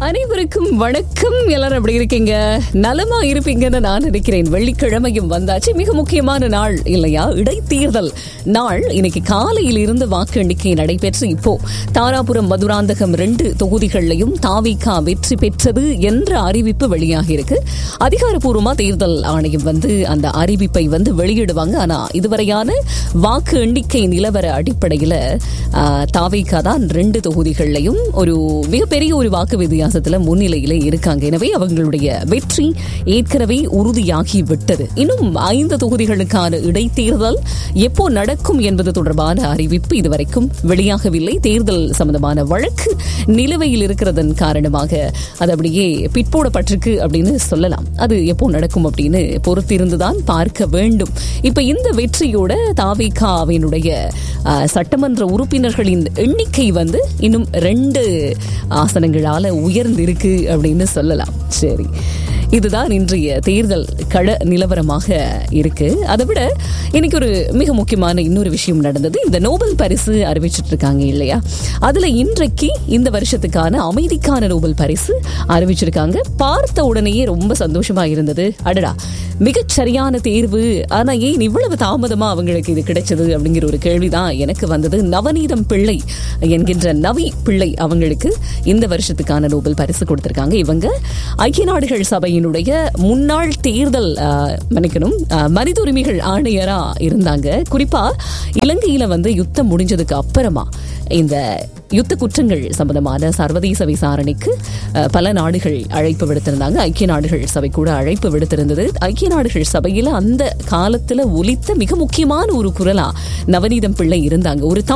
அனைவருக்கும் வணக்கம் எல்லாரும் எப்படி இருக்கீங்க நலமா இருப்பீங்கன்னு நான் நினைக்கிறேன் வெள்ளிக்கிழமையும் வந்தாச்சு மிக முக்கியமான நாள் இல்லையா இடைத்தேர்தல் நாள் இன்னைக்கு காலையில் இருந்து வாக்கு எண்ணிக்கை நடைபெற்று இப்போ தாராபுரம் மதுராந்தகம் ரெண்டு தொகுதிகளிலையும் தாவிகா வெற்றி பெற்றது என்ற அறிவிப்பு வெளியாகி இருக்கு அதிகாரப்பூர்வமா தேர்தல் ஆணையம் வந்து அந்த அறிவிப்பை வந்து வெளியிடுவாங்க ஆனா இதுவரையான வாக்கு எண்ணிக்கை நிலவர அடிப்படையில தாவிகா தான் ரெண்டு தொகுதிகளிலையும் ஒரு மிகப்பெரிய ஒரு வாக்கு வித்தியாசத்துல முன்னிலையில இருக்காங்க எனவே அவங்களுடைய வெற்றி ஏற்கனவே உறுதியாகி விட்டது இன்னும் ஐந்து தொகுதிகளுக்கான இடைத்தேர்தல் எப்போ நடக்கும் என்பது தொடர்பான அறிவிப்பு இதுவரைக்கும் வெளியாகவில்லை தேர்தல் சம்பந்தமான வழக்கு நிலுவையில் இருக்கிறதன் காரணமாக அது அப்படியே பிற்போடப்பட்டிருக்கு அப்படின்னு சொல்லலாம் அது எப்போ நடக்கும் அப்படின்னு பொறுத்திருந்துதான் பார்க்க வேண்டும் இப்ப இந்த வெற்றியோட தாவிகாவினுடைய சட்டமன்ற உறுப்பினர்களின் எண்ணிக்கை வந்து இன்னும் ரெண்டு ஆசனங்களால உயர்ந்திருக்கு அப்படின்னு சொல்லலாம் சரி இதுதான் இன்றைய தேர்தல் கள நிலவரமாக இருக்கு அதை விட இன்னைக்கு ஒரு மிக முக்கியமான இன்னொரு விஷயம் நடந்தது இந்த நோபல் பரிசு அறிவிச்சிட்டு இருக்காங்க இல்லையா அதுல இன்றைக்கு இந்த வருஷத்துக்கான அமைதிக்கான நோபல் பரிசு அறிவிச்சிருக்காங்க பார்த்த உடனேயே ரொம்ப சந்தோஷமா இருந்தது அடடா மிகச் சரியான தேர்வு ஆனா ஏன் இவ்வளவு தாமதமா அவங்களுக்கு இது கிடைச்சது அப்படிங்கிற ஒரு கேள்விதான் எனக்கு வந்தது நவநீதம் பிள்ளை என்கின்ற நவி பிள்ளை அவங்களுக்கு இந்த வருஷத்துக்கான நோபல் பரிசு கொடுத்திருக்காங்க இவங்க ஐக்கிய நாடுகள் சபையினுடைய முன்னாள் தேர்தல் மன்னிக்கணும் மனித உரிமைகள் ஆணையரா இருந்தாங்க குறிப்பா இலங்கையில வந்து யுத்தம் முடிஞ்சதுக்கு அப்புறமா இந்த யுத்த குற்றங்கள் சம்பந்தமான சர்வதேச விசாரணைக்கு பல நாடுகள் அழைப்பு விடுத்திருந்தாங்க ஐக்கிய நாடுகள் சபை கூட அழைப்பு விடுத்திருந்தது ஐக்கிய நாடுகள் சபையில அந்த காலத்துல ஒலித்த மிக முக்கியமான ஒரு குரலா நவநீதம் பிள்ளை இருந்தாங்க ஒரு